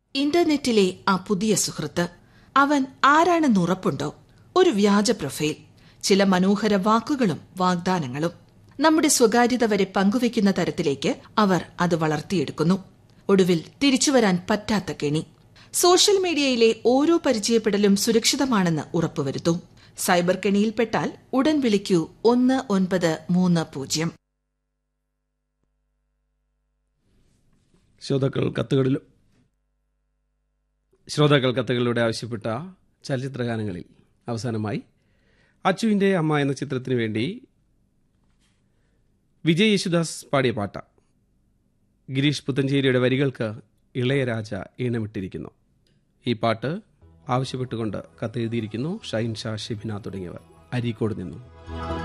ഇന്റർനെറ്റിലെ ആ പുതിയ സുഹൃത്ത് അവൻ ആരാണെന്ന് ഉറപ്പുണ്ടോ ഒരു വ്യാജ പ്രൊഫൈൽ ചില മനോഹര വാക്കുകളും വാഗ്ദാനങ്ങളും നമ്മുടെ സ്വകാര്യത വരെ പങ്കുവയ്ക്കുന്ന തരത്തിലേക്ക് അവർ അത് വളർത്തിയെടുക്കുന്നു ഒടുവിൽ തിരിച്ചുവരാൻ പറ്റാത്ത കെണി സോഷ്യൽ മീഡിയയിലെ ഓരോ പരിചയപ്പെടലും സുരക്ഷിതമാണെന്ന് ഉറപ്പുവരുത്തൂ സൈബർ കെണിയിൽപ്പെട്ടാൽ ഉടൻ വിളിക്കൂ ഒന്ന് ഒൻപത് മൂന്ന് പൂജ്യം ശ്രോതാക്കൾ കത്തുകളിലും ശ്രോതാക്കൾ കത്തുകളിലൂടെ ആവശ്യപ്പെട്ട ചലച്ചിത്രഗാനങ്ങളിൽ അവസാനമായി അച്ചുവിൻ്റെ അമ്മ എന്ന ചിത്രത്തിനു വേണ്ടി വിജയ് യേശുദാസ് പാടിയ പാട്ട ഗിരീഷ് പുത്തഞ്ചേരിയുടെ വരികൾക്ക് ഇളയരാജ ഈണമിട്ടിരിക്കുന്നു ഈ പാട്ട് ആവശ്യപ്പെട്ടുകൊണ്ട് കത്തെഴുതിയിരിക്കുന്നു ഷൈൻ ഷാ ഷിബിന തുടങ്ങിയവർ അരീക്കോട് നിന്നും